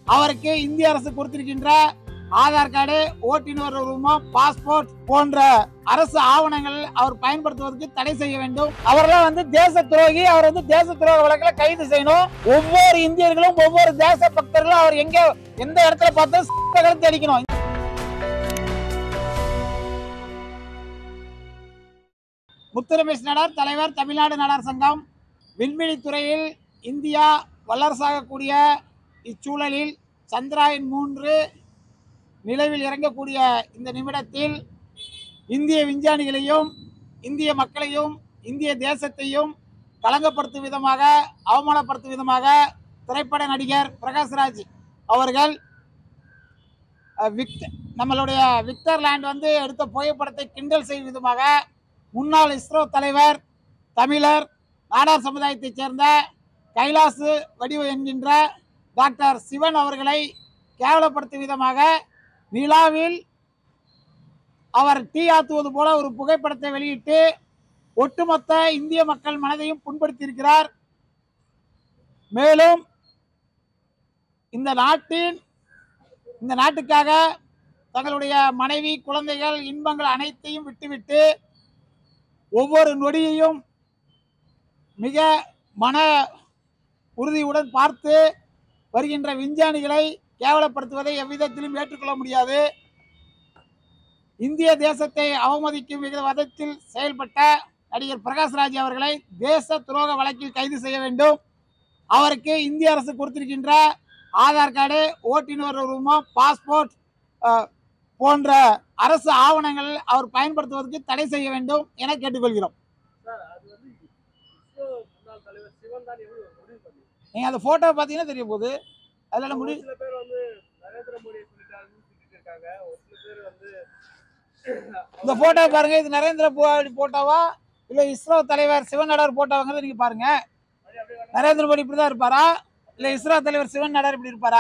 அவருக்கு இந்திய அரசு கொடுத்திருக்கின்ற ஆதார் கார்டு ஓட்டுநர் உரிமம் பாஸ்போர்ட் போன்ற அரசு ஆவணங்கள் அவர் பயன்படுத்துவதற்கு தடை செய்ய வேண்டும் அவரெல்லாம் வந்து தேச துரோகி அவர் வந்து தேச துரோக வழக்கில் கைது செய்யணும் ஒவ்வொரு இந்தியர்களும் ஒவ்வொரு தேச பக்தர்களும் அவர் எங்க எந்த இடத்துல பார்த்தா கழுத்து அடிக்கணும் முத்துரமேஷ் நடார் தலைவர் தமிழ்நாடு நடார் சங்கம் விண்வெளி துறையில் இந்தியா வல்லரசாகக்கூடிய இச்சூழலில் சந்திராயன் மூன்று நிலவில் இறங்கக்கூடிய இந்த நிமிடத்தில் இந்திய விஞ்ஞானிகளையும் இந்திய மக்களையும் இந்திய தேசத்தையும் களங்கப்படுத்தும் விதமாக அவமானப்படுத்தும் விதமாக திரைப்பட நடிகர் பிரகாஷ்ராஜ் அவர்கள் அஹ், விக்ட் நம்மளுடைய விக்டர் லேண்ட் வந்து எடுத்த புகைப்படத்தை கிண்டல் செய்யும் விதமாக முன்னாள் இஸ்ரோ தலைவர் தமிழர் நாடார் சமுதாயத்தைச் சேர்ந்த கைலாசு வடிவு என்கின்ற டாக்டர் சிவன் அவர்களை கேவலப்படுத்தும் விதமாக நிலாவில் அவர் டீ ஆத்துவது போல ஒரு புகைப்படத்தை வெளியிட்டு ஒட்டுமொத்த இந்திய மக்கள் மனதையும் புண்படுத்தியிருக்கிறார் மேலும் இந்த நாட்டின் இந்த நாட்டுக்காக தங்களுடைய மனைவி குழந்தைகள் இன்பங்கள் அனைத்தையும் விட்டுவிட்டு ஒவ்வொரு நொடியையும் மிக மன உறுதியுடன் பார்த்து வருகின்ற விஞ்ஞானிகளை கேவலப்படுத்துவதை எவ்விதத்திலும் ஏற்றுக்கொள்ள முடியாது இந்திய தேசத்தை அவமதிக்கும் வித விதத்தில் செயல்பட்ட நடிகர் பிரகாஷ்ராஜ் அவர்களை தேச துரோக வழக்கில் கைது செய்ய வேண்டும் அவருக்கு இந்திய அரசு கொடுத்திருக்கின்ற ஆதார் கார்டு ஓட்டுநர் உரிமம் பாஸ்போர்ட் அஹ், போன்ற அரசு ஆவணங்கள் அவர் பயன்படுத்துவதற்கு தடை செய்ய வேண்டும் என கேட்டுக்கொள்கிறோம் சார் அது வந்து இஸ்ரோ முன்னாள் தலைவர் சிவன் தான் எப்படி ஒரு முடிவு பண்ணி நீங்க அந்த போட்டோ பார்த்தீங்கன்னா தெரிய போகுது அதில் முடி ஒரு சில பேர் வந்து நரேந்திர மோடி சொல்லிட்டாருன்னு சொல்லிட்டு இருக்காங்க ஒரு சில பேர் வந்து இந்த போட்டோ பாருங்க இது நரேந்திர மோடி போட்டோவா இல்ல இஸ்ரோ தலைவர் சிவன் நடார் போட்டோவாங்கிறத நீங்க பாருங்க அப்படியே அப்படியே காட்டுங்க. நரேந்திர மோடி இப்படிதான் இருப்பாரா இல்ல இஸ்ரோ தலைவர் சிவன் நடார் இப்படி இருப்பாரா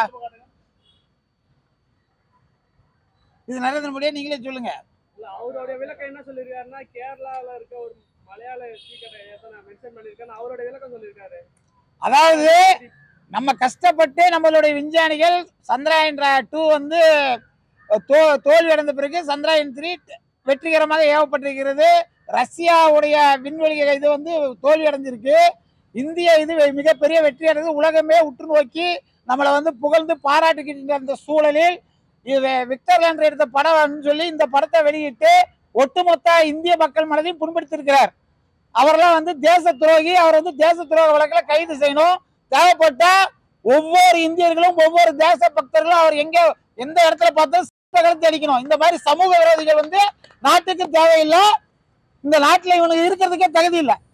இது நரேந்திர மோடியா நீங்களே சொல்லுங்க இல்ல அவருடைய விளக்கம் என்ன சொல்லியிருக்காருன்னா கேரளால இருக்க ஒரு மலையாள டீ கடை எத்தனை மென்ஷன் பண்ணியிருக்காரு அவருடைய விளக்கம் சொல்லியிருக்காரு அதாவது நம்ம கஷ்டப்பட்டு நம்மளுடைய விஞ்ஞானிகள் சந்திராயன் டூ வந்து தோ தோல்வி அடைந்த பிறகு சந்திராயன் த்ரீ வெற்றிகரமாக ஏவப்பட்டிருக்கிறது ரஷ்யாவுடைய விண்வெளி இது வந்து தோல்வி அடைஞ்சிருக்கு இந்திய இது மிகப்பெரிய வெற்றி அடைந்து உலகமே உற்று நோக்கி நம்மளை வந்து புகழ்ந்து பாராட்டுகின்ற அந்த சூழலில் இது விக்டர் லேண்டர் எடுத்த படம் சொல்லி இந்த படத்தை வெளியிட்டு ஒட்டுமொத்த இந்திய மக்கள் மனதையும் புண்படுத்தியிருக்கிறார் அவரெல்லாம் வந்து தேச துரோகி அவர் வந்து தேச துரோக வழக்கில் கைது செய்யணும் தேவைப்பட்ட ஒவ்வொரு இந்தியர்களும் ஒவ்வொரு தேச பக்தர்களும் அவர் எங்க எந்த இடத்துல பார்த்தாலும் கழுத்து அடிக்கணும் இந்த மாதிரி சமூக விரோதிகள் வந்து நாட்டுக்கு தேவையில்லை இந்த நாட்டுல இவனுக்கு இருக்கிறதுக்கே தகுதி இல்லை